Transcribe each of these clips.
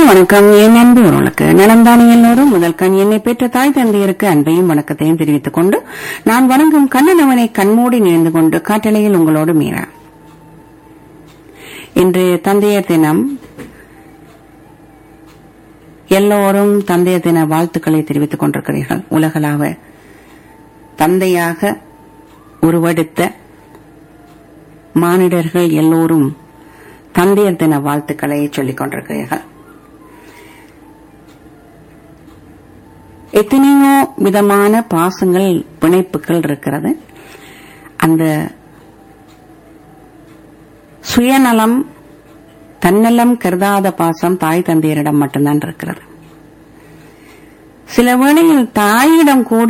வணக்கம் என் அன்பு உறவுகளுக்கு நலம்தானே எல்லோரும் முதல் கண் என்னை பெற்ற தாய் தந்தையருக்கு அன்பையும் வணக்கத்தையும் தெரிவித்துக் கொண்டு நான் வணங்கும் கண்ணனவனை கண்மூடி நினைந்து கொண்டு காட்டலையில் உங்களோடு மீறா இன்று தந்தையர் தினம் எல்லோரும் தந்தையர் தின வாழ்த்துக்களை தெரிவித்துக் கொண்டிருக்கிறீர்கள் உலகளாவ தந்தையாக உருவெடுத்த மானிடர்கள் எல்லோரும் தந்தையர் தின வாழ்த்துக்களை சொல்லிக் கொண்டிருக்கிறீர்கள் எத்தனையோ விதமான பாசங்கள் பிணைப்புகள் இருக்கிறது அந்த சுயநலம் தன்னலம் கருதாத பாசம் தாய் தந்தையரிடம் மட்டும்தான் இருக்கிறது சில வேளையில் தாயிடம் கூட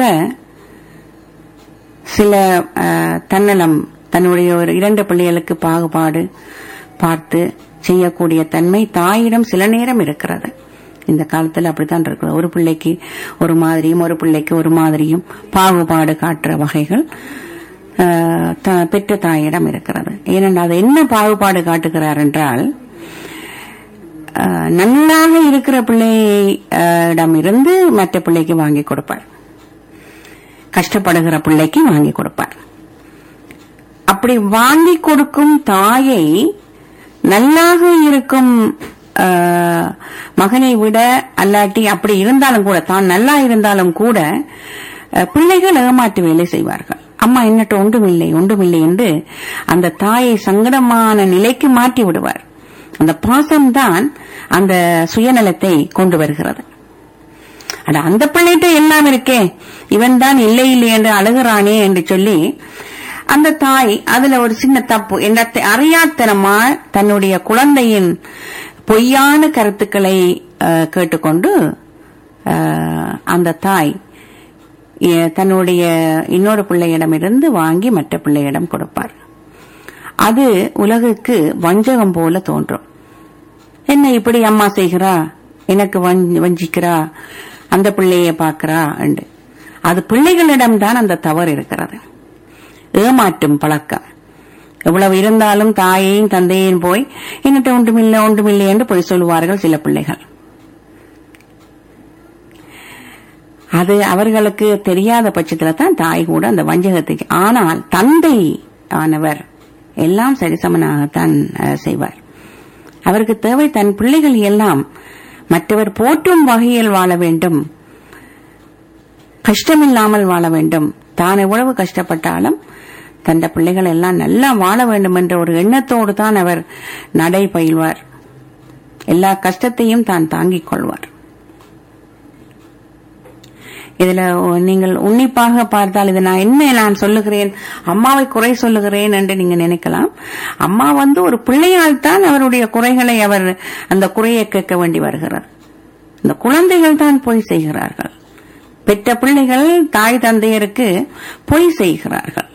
சில அஹ், தன்னலம் தன்னுடைய ஒரு இரண்டு பிள்ளைகளுக்கு பாகுபாடு பார்த்து செய்யக்கூடிய தன்மை தாயிடம் சில நேரம் இருக்கிறது இந்த காலத்துல அப்படித்தான் இருக்குது ஒரு பிள்ளைக்கு ஒரு மாதிரியும் ஒரு பிள்ளைக்கு ஒரு மாதிரியும் பாகுபாடு காட்டுற வகைகள் அஹ், த- பெற்ற தாயிடம் இருக்கிறது ஏனென்றால் அது என்ன பாகுபாடு காட்டுகிறார் என்றால் அஹ், நன்றாக இருக்கிற பிள்ளையிடம் இருந்து மற்ற பிள்ளைக்கு வாங்கி கொடுப்பார் கஷ்டப்படுகிற பிள்ளைக்கு வாங்கி கொடுப்பார் அப்படி வாங்கி கொடுக்கும் தாயை நல்லாக இருக்கும் அஹ், மகனை விட அல்லாட்டி அப்படி இருந்தாலும் கூட தான் நல்லா இருந்தாலும் கூட அஹ், பிள்ளைகள் ஏமாற்று வேலை செய்வார்கள் அம்மா என்னட்டு ஒன்றுமில்லை ஒன்றுமில்லை என்று அந்த தாயை சங்கடமான நிலைக்கு மாற்றி விடுவார் அந்த பாசம்தான் அந்த சுயநலத்தை கொண்டு வருகிறது அட அந்த பிள்ளைகிட்ட எல்லாம் இருக்கே இவன் தான் இல்லை இல்லை என்று அழுகிறானே என்று சொல்லி அந்த தாய் அதுல ஒரு சின்ன தப்பு என்னத்தை அறியாத்தனமா தன்னுடைய குழந்தையின் பொய்யான கருத்துக்களை அஹ், கேட்டுக்கொண்டு அஹ், அந்த தாய் எ- தன்னுடைய இன்னொரு பிள்ளையிடமிருந்து வாங்கி மற்ற பிள்ளையிடம் கொடுப்பார் அது உலகுக்கு வஞ்சகம் போல தோன்றும் என்ன இப்படி அம்மா செய்கிறா எனக்கு வஞ்- வஞ்சிக்கிறா அந்த பிள்ளைய பாக்குறா என்று அது பிள்ளைகளிடம்தான் அந்த தவறு இருக்கிறது ஏமாற்றும் பழக்கம் எவ்வளவு இருந்தாலும் தாயையும் தந்தையையும் போய் என்னட்ட ஒன்றுமில்லை ஒன்றுமில்லை என்று போய் சொல்லுவார்கள் சில பிள்ளைகள் அது அவர்களுக்கு தெரியாத பட்சத்துல தான் தாய் கூட அந்த வஞ்சகத்துக்கு ஆனால் தந்தை ஆனவர் எல்லாம் சரிசமனாகத்தான் அஹ், செய்வார் அவருக்கு தேவை தன் பிள்ளைகள் எல்லாம் மற்றவர் போற்றும் வகையில் வாழ வேண்டும் கஷ்டமில்லாமல் வாழ வேண்டும் தான் எவ்வளவு கஷ்டப்பட்டாலும் தந்த பிள்ளைகள் எல்லாம் நல்லா வாழ வேண்டும் என்ற ஒரு எண்ணத்தோடு தான் அவர் நடை பயில்வார் எல்லா கஷ்டத்தையும் தான் தாங்கிக் கொள்வார் இதுல நீங்கள் உன்னிப்பாக பார்த்தால் இது நான் என்ன நான் சொல்லுகிறேன் அம்மாவை குறை சொல்லுகிறேன் என்று நீங்க நினைக்கலாம் அம்மா வந்து ஒரு பிள்ளையால் தான் அவருடைய குறைகளை அவர் அந்த குறையை கேட்க வேண்டி வருகிறார் இந்த குழந்தைகள் தான் பொய் செய்கிறார்கள் பெற்ற பிள்ளைகள் தாய் தந்தையருக்கு பொய் செய்கிறார்கள்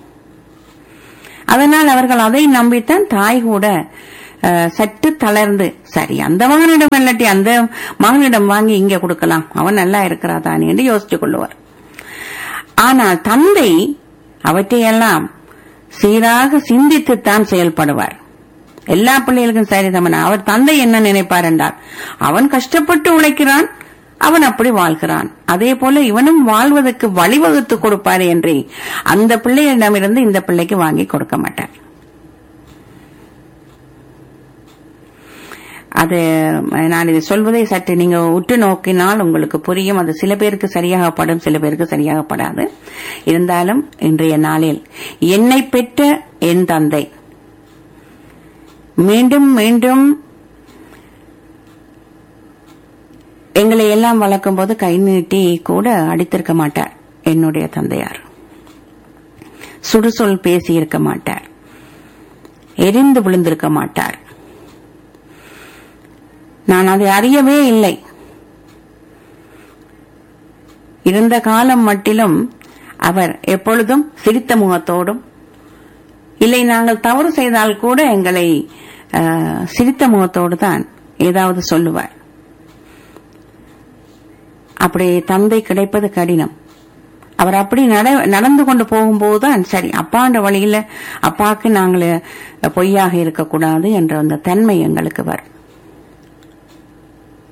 அதனால் அவர்கள் அதை நம்பித்தான் தாய் கூட அஹ், சற்று தளர்ந்து சரி அந்த மகனிடம் இல்லாட்டி அந்த மகனிடம் வாங்கி இங்க கொடுக்கலாம் அவன் நல்லா இருக்கிறா தானே என்று யோசித்துக் கொள்ளுவார் ஆனால் தந்தை அவற்றையெல்லாம் சீராக சிந்தித்துத்தான் செயல்படுவார் எல்லா பிள்ளைகளுக்கும் சரி தமனா அவர் தந்தை என்ன நினைப்பார் என்றால் அவன் கஷ்டப்பட்டு உழைக்கிறான் அவன் அப்படி வாழ்கிறான் அதே போல இவனும் வாழ்வதற்கு வழிவகுத்து கொடுப்பாரு என்று அந்த பிள்ளையிடமிருந்து இந்த பிள்ளைக்கு வாங்கி கொடுக்க மாட்டார் அது நான் இது சொல்வதை சற்று நீங்க உற்று நோக்கினால் உங்களுக்கு புரியும் அது சில பேருக்கு சரியாக படும் சில பேருக்கு சரியாக படாது இருந்தாலும் இன்றைய நாளில் என்னை பெற்ற என் தந்தை மீண்டும் மீண்டும் எங்களை எல்லாம் வளர்க்கும் போது கை நீட்டி கூட அடித்திருக்க மாட்டார் என்னுடைய தந்தையார் சுடுசொல் பேசி இருக்க மாட்டார் எரிந்து விழுந்திருக்க மாட்டார் நான் அதை அறியவே இல்லை இருந்த காலம் மட்டிலும் அவர் எப்பொழுதும் சிரித்த முகத்தோடும் இல்லை நாங்கள் தவறு செய்தால் கூட எங்களை அஹ், சிரித்த முகத்தோடு தான் ஏதாவது சொல்லுவார் அப்படி தந்தை கிடைப்பது கடினம் அவர் அப்படி நட- நடந்து கொண்டு போகும்போதுதான் சரி அப்பாண்ட வழியில அப்பாவுக்கு நாங்கள் பொய்யாக இருக்கக்கூடாது என்ற அந்த தன்மை எங்களுக்கு வரும்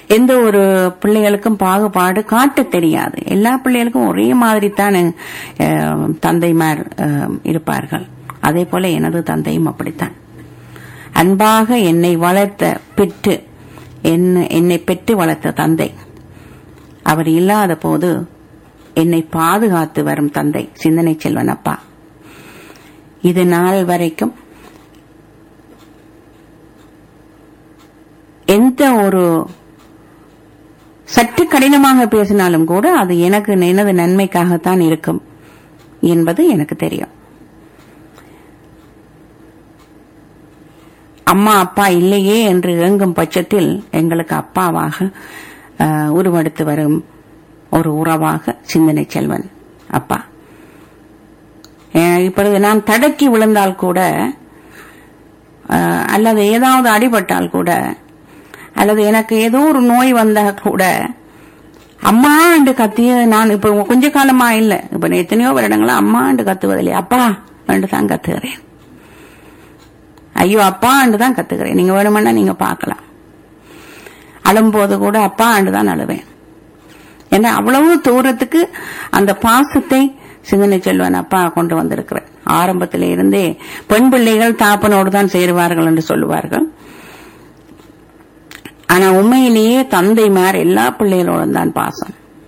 எந்த ஒரு பிள்ளைகளுக்கும் பாகுபாடு காட்ட தெரியாது எல்லா பிள்ளைகளுக்கும் ஒரே மாதிரி தான் அஹ், தந்தைமார் அஹ், இருப்பார்கள் அதே போல எனது தந்தையும் அப்படித்தான் அன்பாக என்னை வளர்த்த பெற்று என்ன- என்னை பெற்று வளர்த்த தந்தை அவர் இல்லாத போது என்னை பாதுகாத்து வரும் தந்தை சிந்தனை செல்வன் அப்பா இது நாள் வரைக்கும் எந்த ஒரு சற்று கடினமாக பேசினாலும் கூட அது எனக்கு எனது நன்மைக்காகத்தான் இருக்கும் என்பது எனக்கு தெரியும் அம்மா அப்பா இல்லையே என்று ஏங்கும் பட்சத்தில் எங்களுக்கு அப்பாவாக அஹ், உருவெடுத்து வரும் ஒரு உறவாக சிந்தனை செல்வன் அப்பா அஹ், இப்பொழுது நான் தடக்கி விழுந்தால் கூட அஹ், அல்லது ஏதாவது அடிபட்டால் கூட அல்லது எனக்கு ஏதோ ஒரு நோய் வந்தா கூட அம்மா என்று கத்திய நான் இப்ப கொஞ்ச காலமா இல்ல இப்ப நான் எத்தனையோ வருடங்களா அம்மா என்று கத்துவதில்லை அப்பா என்று தான் கத்துகிறேன் ஐயோ அப்பா என்று தான் கத்துக்கிறேன் நீங்க வேணுமென்னா நீங்க பார்க்கலாம் அழும்போது கூட அப்பா என்று தான் அழுவேன் ஏன்னா அவ்வளவு தூரத்துக்கு அந்த பாசத்தை சிந்தனை செல்வன் அப்பா கொண்டு வந்திருக்கிறேன் ஆரம்பத்திலே இருந்தே பெண் பிள்ளைகள் தாப்பனோடு தான் சேருவார்கள் என்று சொல்லுவார்கள் ஆனா உண்மையிலேயே தந்தைமார் எல்லா பிள்ளைகளோடும் தான் பாசம்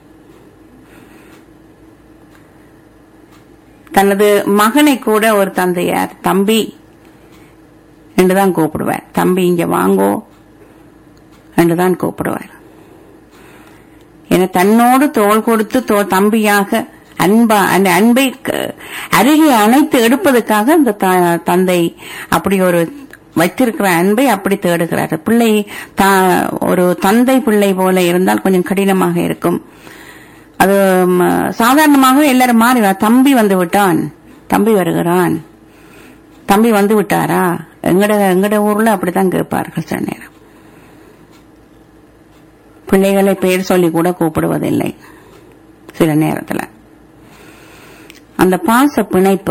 தனது மகனை கூட ஒரு தந்தையார் தம்பி என்றுதான் கூப்பிடுவார் தம்பி இங்க வாங்கோ என்றுதான் கூப்பிடுவார் என தன்னோடு தோள் கொடுத்து தோ- தம்பியாக அன்பா அந்த அன்பை க- அருகே அணைத்து எடுப்பதற்காக அந்த த- தந்தை அப்படி ஒரு வைத்திருக்கிற அன்பை அப்படி தேடுகிறார் பிள்ளை தா- ஒரு தந்தை பிள்ளை போல இருந்தால் கொஞ்சம் கடினமாக இருக்கும் அது ம், சாதாரணமாக எல்லாரும் மாறி தம்பி வந்து விட்டான் தம்பி வருகிறான் தம்பி வந்து விட்டாரா எங்கட எங்கட ஊர்ல அப்படித்தான் கேட்பார்கள் சில நேரம் பிள்ளைகளை பெயர் சொல்லி கூட கூப்பிடுவதில்லை சில நேரத்துல அந்த பாச பிணைப்பு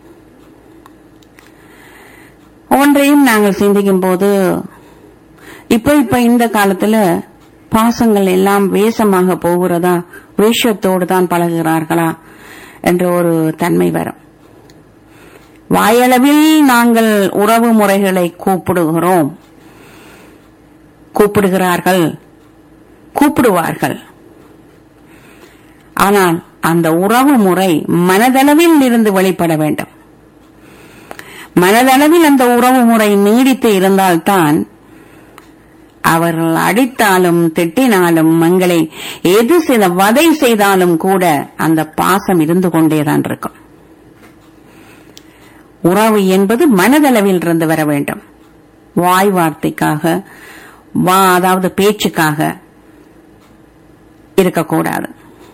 ஒன்றையும் நாங்கள் சிந்திக்கும் போது இப்ப இப்ப இந்த காலத்துல பாசங்கள் எல்லாம் வேஷமாக போகிறதா வேஷத்தோடு தான் பழகுகிறார்களா என்ற ஒரு தன்மை வரும் வாயளவில் நாங்கள் உறவு முறைகளை கூப்பிடுகிறோம் கூப்பிடுகிறார்கள் கூப்பிடுவார்கள் ஆனால் அந்த உறவு முறை மனதளவில் இருந்து வெளிப்பட வேண்டும் மனதளவில் அந்த உறவு முறை நீடித்து இருந்தால்தான் அவர்கள் அடித்தாலும் திட்டினாலும் எங்களை எது சில வதை செய்தாலும் கூட அந்த பாசம் இருந்து கொண்டேதான் இருக்கும் உறவு என்பது மனதளவில் இருந்து வர வேண்டும் வாய் வார்த்தைக்காக வா அதாவது பேச்சுக்காக இருக்கக்கூடாது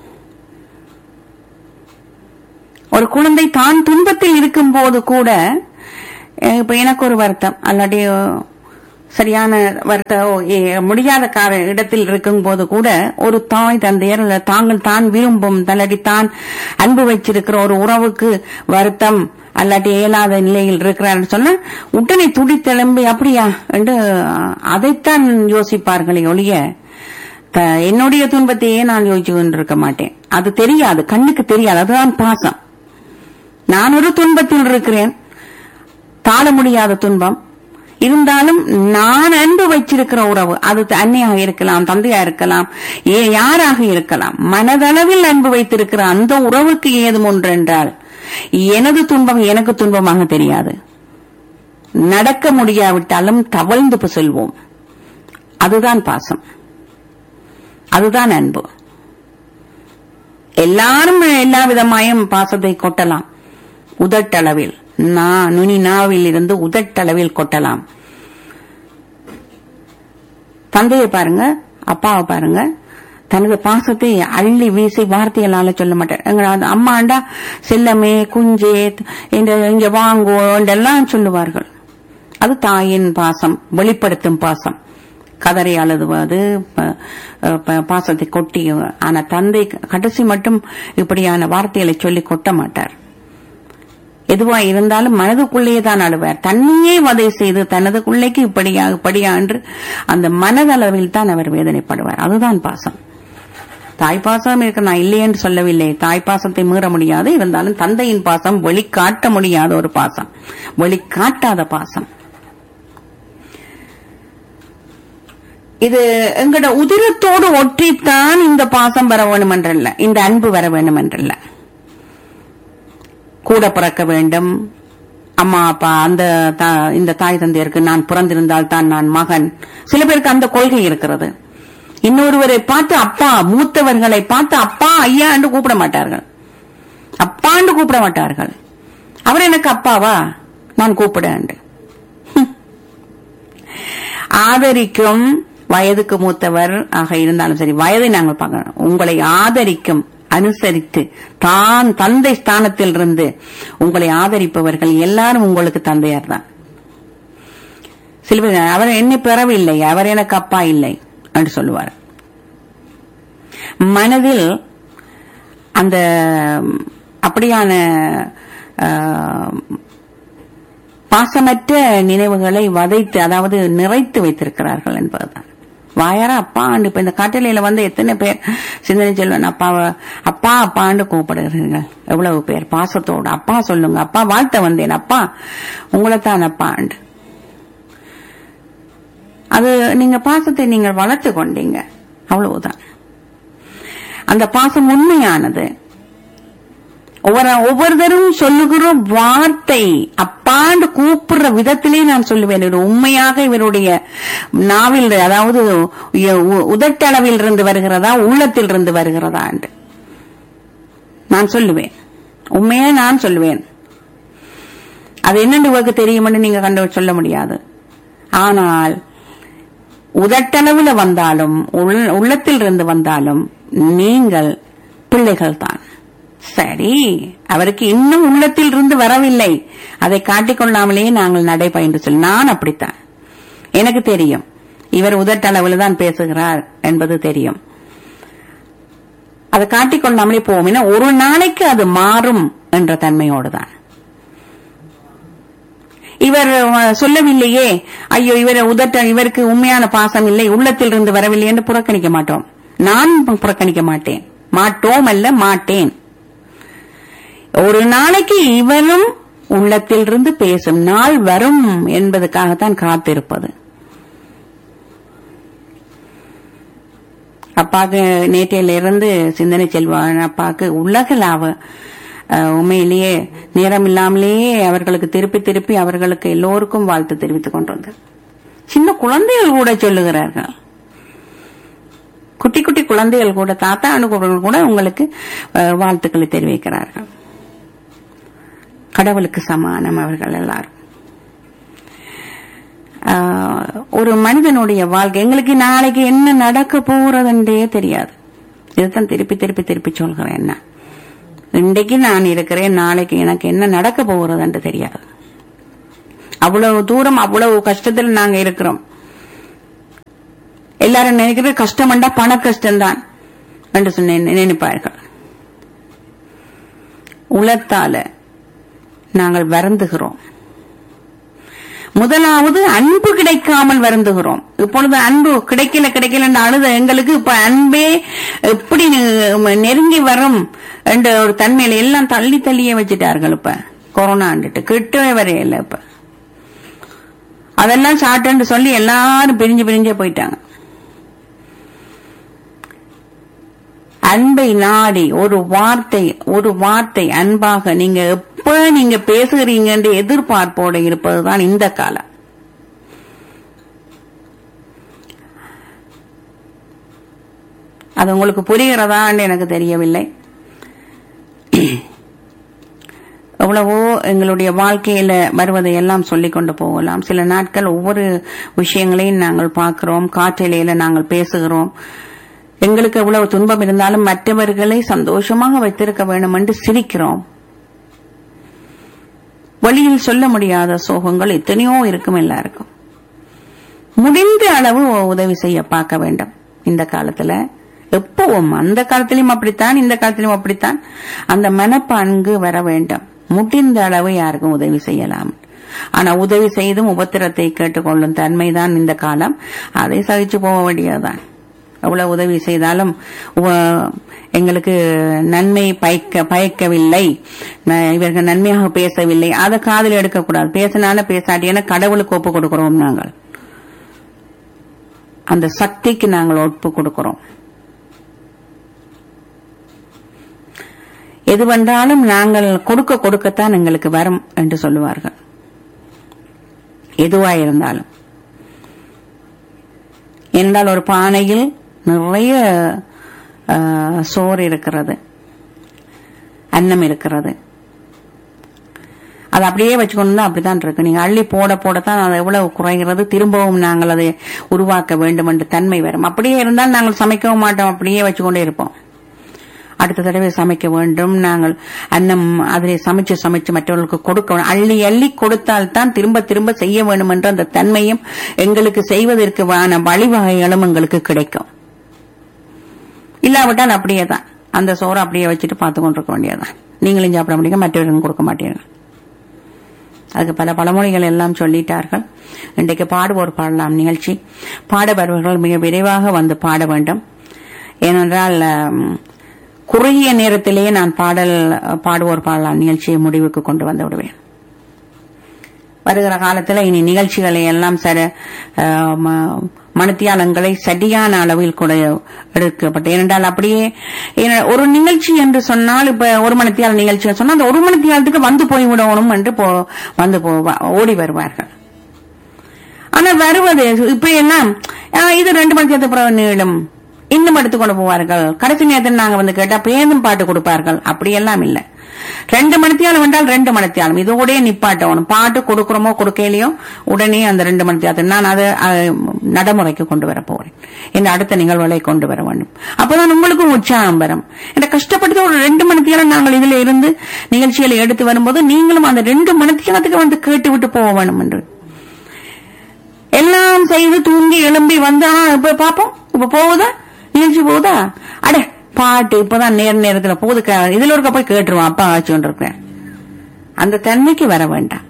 ஒரு குழந்தை தான் துன்பத்தில் இருக்கும் போது கூட அஹ், இப்ப எனக்கு ஒரு வருத்தம் அல்லாட்டி அஹ், சரியான வருத்தம் ஓ, ஏ- முடியாத கார இடத்தில் இருக்கும் போது கூட ஒரு தாய் தந்தையர் அல்ல தாங்கள் தான் விரும்பும் தல்லாட்டி தான் அன்பு வச்சிருக்கிற ஒரு உறவுக்கு வருத்தம் அல்லாட்டி இயலாத நிலையில் இருக்கிறார் சொன்னா உடனே துடித்தெலும்பி அப்படியா என்று அஹ், அதைத்தான் யோசிப்பார்களே ஒழிய த- என்னுடைய துன்பத்தையே நான் யோசிச்சு கொண்டிருக்க மாட்டேன் அது தெரியாது கண்ணுக்கு தெரியாது அதுதான் பாசம் நான் ஒரு துன்பத்தில் இருக்கிறேன் தாழ முடியாத துன்பம் இருந்தாலும் நான் அன்பு வச்சிருக்கிற உறவு அது அன்னையாக இருக்கலாம் தந்தையா இருக்கலாம் ஏ யாராக இருக்கலாம் மனதளவில் அன்பு வைத்திருக்கிற அந்த உறவுக்கு ஏதும் ஒன்று என்றால் எனது துன்பம் எனக்கு துன்பமாக தெரியாது நடக்க முடியாவிட்டாலும் தவழ்ந்து செல்வோம் அதுதான் பாசம் அதுதான் அன்பு எல்லாரும் எல்லா விதமாயும் பாசத்தை கொட்டலாம் உதட்டளவில் நா நுனி நாவில் இருந்து உதட்டளவில் கொட்டலாம் தந்தையை பாருங்க அப்பாவை பாருங்க தனது பாசத்தை அள்ளி வீசி வார்த்தைகளால சொல்ல மாட்டார் எங்க அம்மாண்டா செல்லமே குஞ்சே இந்த இங்க வாங்கோ என்றெல்லாம் சொல்லுவார்கள் அது தாயின் பாசம் வெளிப்படுத்தும் பாசம் கதறி அழுதுவது ப- ப- பாசத்தை கொட்டி ஆனா தந்தை கடைசி மட்டும் இப்படியான வார்த்தைகளை சொல்லி கொட்ட மாட்டார் எதுவா இருந்தாலும் மனதுக்குள்ளேயே தான் அழுவார் தன்னையே வதை செய்து தனதுக்குள்ளேக்கு இப்படியா இப்படியா என்று அந்த மனதளவில் தான் அவர் வேதனைப்படுவார் அதுதான் பாசம் தாய்ப்பாசம் இருக்க நான் இல்லை என்று சொல்லவில்லை தாய்ப்பாசத்தை மீற முடியாது இருந்தாலும் தந்தையின் பாசம் வெளிக்காட்ட முடியாத ஒரு பாசம் வெளிக்காட்டாத பாசம் இது எங்கட உதிரத்தோடு ஒற்றித்தான் இந்த பாசம் வர வேணும் என்றல்ல இந்த அன்பு வர வேண்டும் என்றல்ல கூட பிறக்க வேண்டும் அம்மா அப்பா அந்த தா- இந்த தாய் தந்தையருக்கு நான் பிறந்திருந்தால் தான் நான் மகன் சில பேருக்கு அந்த கொள்கை இருக்கிறது இன்னொருவரை பார்த்து அப்பா மூத்தவர்களை பார்த்து அப்பா ஐயா என்று கூப்பிட மாட்டார்கள் அப்பா என்று கூப்பிட மாட்டார்கள் அவர் எனக்கு அப்பாவா நான் கூப்பிட ஆதரிக்கும் வயதுக்கு மூத்தவர் ஆக இருந்தாலும் சரி வயதை நாங்கள் பார்க்கணும் உங்களை ஆதரிக்கும் அனுசரித்து தான் தந்தை ஸ்தானத்தில் இருந்து உங்களை ஆதரிப்பவர்கள் எல்லாரும் உங்களுக்கு தந்தையார் தான் சில பேர் அவர் என்னை பெறவில்லை அவர் எனக்கு அப்பா இல்லை என்று சொல்லுவார் மனதில் அந்த அப்படியான ஆஹ், பாசமற்ற நினைவுகளை வதைத்து அதாவது நிறைத்து வைத்திருக்கிறார்கள் என்பதுதான் வாயார அப்பா ஆண்டு இப்ப இந்த காட்டலையில வந்து எத்தனை பேர் சிந்தனை செல்வன் அப்பாவை அப்பா அப்பாண்டு கூப்பிடுகிறீர்கள் எவ்வளவு பேர் பாசத்தோடு அப்பா சொல்லுங்க அப்பா வாழ்த்த வந்தேன் அப்பா உங்களைத்தான் அப்பா ஆண்டு அது நீங்க பாசத்தை நீங்கள் வளர்த்து கொண்டீங்க அவ்வளவுதான் அந்த பாசம் உண்மையானது ஒவ்வொரு ஒவ்வொருத்தரும் சொல்லுகிற வார்த்தை அப்பாண்டு கூப்பிடுற விதத்திலே நான் சொல்லுவேன் இது உண்மையாக இவருடைய நாவில் அதாவது உ- உதட்டளவில் இருந்து வருகிறதா உள்ளத்தில் இருந்து வருகிறதா என்று நான் சொல்லுவேன் உண்மையா நான் சொல்லுவேன் அது என்னென்று உங்களுக்கு தெரியுமென்று நீங்க கண்டு சொல்ல முடியாது ஆனால் உதட்டளவில் வந்தாலும் உள்- உள்ளத்தில் இருந்து வந்தாலும் நீங்கள் பிள்ளைகள் தான் சரி அவருக்கு இன்னும் உள்ளத்தில் இருந்து வரவில்லை அதை காட்டிக்கொள்ளாமலேயே நாங்கள் நடைபயின்று சொல்லி நான் அப்படித்தான் எனக்கு தெரியும் இவர் உதட்டளவில் தான் பேசுகிறார் என்பது தெரியும் அதை காட்டிக்கொள்ளாமலே போவோம் ஏன்னா ஒரு நாளைக்கு அது மாறும் என்ற தன்மையோடு தான் இவர் அஹ், சொல்லவில்லையே ஐயோ இவர் உதட்ட இவருக்கு உண்மையான பாசம் இல்லை உள்ளத்தில் இருந்து வரவில்லை என்று புறக்கணிக்க மாட்டோம் நான் புறக்கணிக்க மாட்டேன் மாட்டோம் அல்ல மாட்டேன் ஒரு நாளைக்கு இவரும் உள்ளத்தில் இருந்து பேசும் நாள் வரும் என்பதற்காகத்தான் காத்திருப்பது அப்பாக்கு நேற்றையில இருந்து சிந்தனை செல்வான் அப்பாக்கு உலகளாவ அஹ், உண்மையிலேயே நேரம் இல்லாமலேயே அவர்களுக்கு திருப்பி திருப்பி அவர்களுக்கு எல்லோருக்கும் வாழ்த்து தெரிவித்துக் கொண்டு வந்தார் சின்ன குழந்தைகள் கூட சொல்லுகிறார்கள் குட்டி குட்டி குழந்தைகள் கூட தாத்தா அனுகூலங்கள் கூட உங்களுக்கு அஹ், வாழ்த்துக்களை தெரிவிக்கிறார்கள் கடவுளுக்கு சமானம் அவர்கள் எல்லாரும் ஆஹ், ஒரு மனிதனுடைய வாழ்க்கை எங்களுக்கு நாளைக்கு என்ன நடக்க போறதுன்றே தெரியாது இதுதான் திருப்பி திருப்பி திருப்பி சொல்கிறேன் என்ன இன்றைக்கு நான் இருக்கிறேன் நாளைக்கு எனக்கு என்ன நடக்க போகிறதுன்னு தெரியாது அவ்வளவு தூரம் அவ்வளவு கஷ்டத்தில் நாங்க இருக்கிறோம் எல்லாரும் நினைக்கிறது கஷ்டம்டா பண கஷ்டம்தான் என்று சொன்ன நினைப்பார்கள் உளத்தால நாங்கள் வருந்துகிறோம் முதலாவது அன்பு கிடைக்காமல் வருந்துகிறோம் இப்பொழுது அன்பு கிடைக்கல கிடைக்கல அழுத எங்களுக்கு இப்ப அன்பே எப்படி நெ- நெருங்கி வரும் என்ற ஒரு தன்மையில எல்லாம் தள்ளி தள்ளியே வச்சுட்டார்கள் இப்ப கொரோனா ஆண்டுட்டு கிட்டவே வரையில இப்ப அதெல்லாம் சாட்டுன்னு சொல்லி எல்லாரும் பிரிஞ்சு பிரிஞ்சே போயிட்டாங்க அன்பை நாடி ஒரு வார்த்தை ஒரு வார்த்தை அன்பாக நீங்க எப்ப நீங்க பேசுகிறீங்க என்று எதிர்பார்ப்போடு இருப்பதுதான் இந்த காலம் அது உங்களுக்கு புரிகிறதான்னு எனக்கு தெரியவில்லை எவ்வளவோ எங்களுடைய வாழ்க்கையில வருவதை எல்லாம் சொல்லிக் கொண்டு போகலாம் சில நாட்கள் ஒவ்வொரு விஷயங்களையும் நாங்கள் பார்க்கிறோம் காற்றிலையில நாங்கள் பேசுகிறோம் எங்களுக்கு எவ்வளவு துன்பம் இருந்தாலும் மற்றவர்களை சந்தோஷமாக வைத்திருக்க வேண்டும் என்று சிரிக்கிறோம் வழியில் சொல்ல முடியாத சோகங்கள் எத்தனையோ இருக்கும் எல்லாருக்கும் முடிந்த அளவு உதவி செய்ய பார்க்க வேண்டும் இந்த காலத்துல எப்பவும் அந்த காலத்திலும் அப்படித்தான் இந்த காலத்திலும் அப்படித்தான் அந்த மனப்பான்கு வர வேண்டும் முடிந்த அளவு யாருக்கும் உதவி செய்யலாம் ஆனா உதவி செய்தும் உபத்திரத்தை கேட்டுக்கொள்ளும் தன்மைதான் இந்த காலம் அதை சகிச்சு போக வேண்டியதுதான் எவ்வளவு உதவி செய்தாலும் உவ- எங்களுக்கு நன்மை பயக்க பயக்கவில்லை ந- இவர்கள் நன்மையாக பேசவில்லை அதை காதில் எடுக்கக்கூடாது பேசினாலும் பேசாட்டி ஏன்னா கடவுளுக்கு ஒப்பு கொடுக்கிறோம் நாங்கள் அந்த சக்திக்கு நாங்கள் ஒப்பு கொடுக்கிறோம் எது வந்தாலும் நாங்கள் கொடுக்க கொடுக்கத்தான் எங்களுக்கு வரும் என்று சொல்லுவார்கள் எதுவா இருந்தாலும் என்றால் ஒரு பானையில் நிறைய ஆ, சோறு இருக்கிறது அன்னம் இருக்கிறது அது அப்படியே வச்சுக்கொண்டு தான் அப்படித்தான் இருக்கு நீங்க அள்ளி போட போடத்தான் அது எவ்வளவு குறைகிறது திரும்பவும் நாங்கள் அதை உருவாக்க வேண்டும் என்று தன்மை வரும் அப்படியே இருந்தால் நாங்கள் சமைக்கவும் மாட்டோம் அப்படியே வச்சுக்கொண்டே இருப்போம் அடுத்த தடவை சமைக்க வேண்டும் நாங்கள் அன்னம் அதிலே சமைச்சு சமைச்சு மற்றவர்களுக்கு கொடுக்க வேண்டும். அள்ளி அள்ளி கொடுத்தால் தான் திரும்ப திரும்ப செய்ய வேண்டும் என்ற அந்த தன்மையும் எங்களுக்கு செய்வதற்கு வான வழிவகைகளும் எங்களுக்கு கிடைக்கும் இல்லாவிட்டால் அப்படியே தான் அந்த சோறை அப்படியே வச்சுட்டு பார்த்து கொண்டிருக்க வேண்டியதுதான் நீங்களும் சாப்பிட முடியுங்க மற்றவர்களும் கொடுக்க மாட்டீர்கள் அதுக்கு பல பழமொழிகள் எல்லாம் சொல்லிட்டார்கள் இன்றைக்கு பாடுவோர் பாடலாம் நிகழ்ச்சி பாட வருபவர்கள் மிக விரைவாக வந்து பாட வேண்டும் ஏனென்றால் ஆம், குறுகிய நேரத்திலேயே நான் பாடல் பாடுவோர் பாடலாம் நிகழ்ச்சியை முடிவுக்கு கொண்டு வந்து விடுவேன் வருகிற காலத்தில் இனி நிகழ்ச்சிகளை எல்லாம் சர ஆஹ், ம- மணித்தியாலங்களை சரியான அளவில் கூட எடுக்கப்பட்டு ஏனென்றால் அப்படியே ஏன- ஒரு நிகழ்ச்சி என்று சொன்னால் இப்ப ஒரு மணித்தியால நிகழ்ச்சி சொன்னால் அந்த ஒரு மணித்தியாலத்துக்கு வந்து போய் விடணும் என்று போ வந்து போ ஓடி வருவார்கள் ஆனா வருவது இப்ப எல்லாம் ஆ, இது ரெண்டு மணி நேரத்துக்கு பிறகு நீளும் இன்னும் எடுத்துக்கொண்டு போவார்கள் கடைசி நேரத்தில் நாங்க வந்து கேட்டா பேரும் பாட்டு கொடுப்பார்கள் அப்படியெல்லாம் இல்ல ரெண்டு மணித்தியாலம் என்றால் ரெண்டு மணித்தியாலம் இதோடய நிப்பாட்டணும் பாட்டு கொடுக்கிறோமோ கொடுக்கலையோ உடனே அந்த ரெண்டு மணித்தியாலத்தில் நான் அதை அஹ், நடைமுறைக்கு கொண்டு வர போறேன் இந்த அடுத்த நிகழ்வுகளை கொண்டு வர வேண்டும் அப்பதான் உங்களுக்கும் உற்சாகம் வரும் இந்த கஷ்டப்பட்டு ஒரு ரெண்டு மணித்தியாலம் நாங்கள் இதுல இருந்து நிகழ்ச்சிகளை எடுத்து வரும்போது நீங்களும் அந்த ரெண்டு மணித்தியாலத்துக்கு வந்து கேட்டு விட்டு போக வேண்டும் என்று எல்லாம் செய்து தூங்கி எழும்பி வந்து ஆ, இப்ப பாப்போம் இப்ப போகுதா நிகழ்ச்சி போகுதா அட பாட்டு இப்பதான் நேர நேரத்துல போகுது க- இதுல இருக்க போய் கேட்டுருவான் அப்பா ஆச்சு இருக்கேன் அந்த தன்மைக்கு வர வேண்டாம்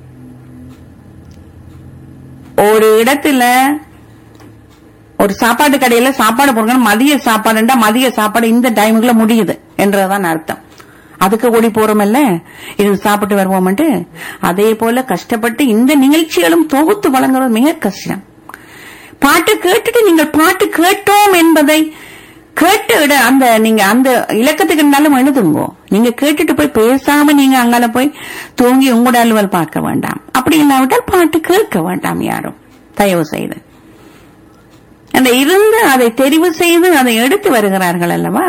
ஒரு இடத்துல ஒரு சாப்பாடு கடையில சாப்பாடு போடுங்க மதிய சாப்பாடுண்டா மதிய சாப்பாடு இந்த டைமுக்குள்ள முடியுது என்றதான் அர்த்தம் அதுக்கு ஓடி போறோமல்ல இது சாப்பிட்டு வருவோம்ட்டு அதே போல கஷ்டப்பட்டு இந்த நிகழ்ச்சிகளும் தொகுத்து வழங்குறது மிக கஷ்டம் பாட்டு கேட்டுட்டு நீங்கள் பாட்டு கேட்டோம் என்பதை கேட்டு இட அந்த நீங்க அந்த இலக்கத்துக்கு இருந்தாலும் எழுதுங்கோ நீங்க கேட்டுட்டு போய் பேசாம நீங்க அங்கால போய் தூங்கி உங்களோட அலுவல் பார்க்க வேண்டாம் அப்படி இல்லாவிட்டால் பாட்டு கேட்க வேண்டாம் யாரும் தயவு செய்து அந்த இருந்து அதை தெரிவு செய்து அதை எடுத்து வருகிறார்கள் அல்லவா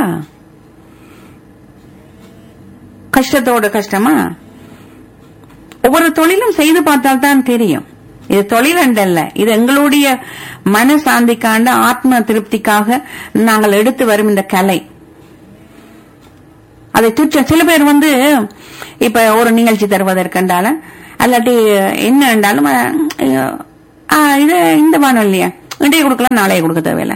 கஷ்டத்தோட கஷ்டமா ஒவ்வொரு தொழிலும் செய்து பார்த்தால் தான் தெரியும் இது தொழில் அண்டல்ல இது எங்களுடைய மன சாந்திக்காண்ட ஆத்ம திருப்திக்காக நாங்கள் எடுத்து வரும் இந்த கலை அதை துச்ச சில பேர் வந்து இப்ப ஒரு நிகழ்ச்சி தருவதற்கண்டால அல்லாட்டி என்ன என்றாலும் அஹ், ஆ, இது இந்த வானொலியா இன்றைய கொடுக்கலாம் நாளைய கொடுக்க தேவையில்ல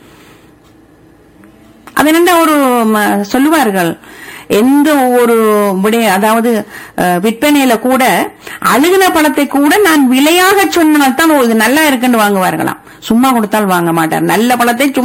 அது என்னென்ன ஒரு ம, சொல்லுவார்கள் எந்த ஒரு விடை அதாவது அஹ், விற்பனையில கூட அழுகின பழத்தை கூட நான் விலையாக சொன்னால் தான் ஓ, இது நல்லா இருக்குன்னு வாங்குவார்களாம் சும்மா கொடுத்தால் வாங்க மாட்டார் நல்ல பழத்தை சும்மா